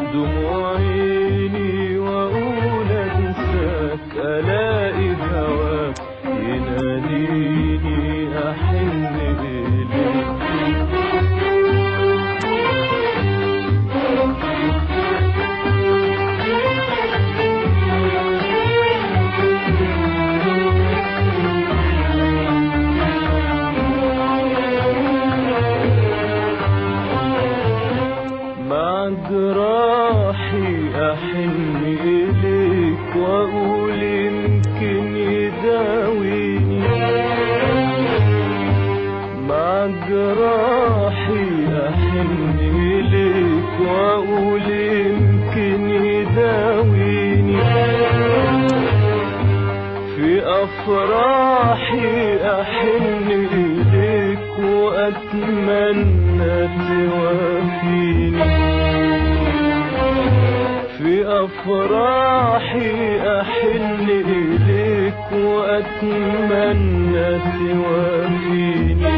دموع عيني واقول انساك الاقي هواك يناديني احن اليك مع جراحي أحن إليك وأقول يمكن يداويني مع جراحي أحن إليك وأقول يمكن يداويني في أفراحي أحن إليك وأتمنى توافيني في أفراحي أحن إليك وأتمنى توافيني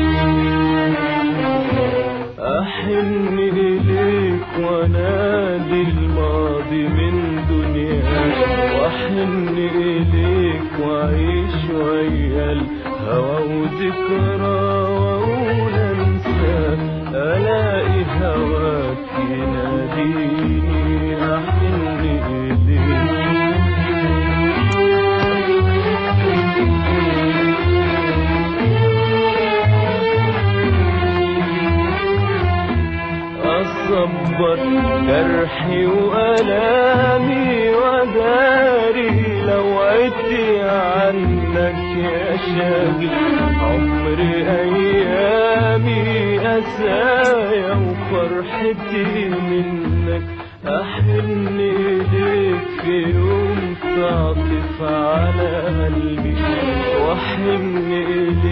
أحن إليك وأنادي الماضي من دنياك وأحن إليك وأعيش ويا الهوى وذكرى وأقول أنساك ألاقي هواك يناديني أحن أصبر جرحي وألامي وداري لو عدت عنك يا شاغل عمري أيامي أسايا وفرحتي منك أحن إليك في يوم تعطف على قلبي وأحن إليك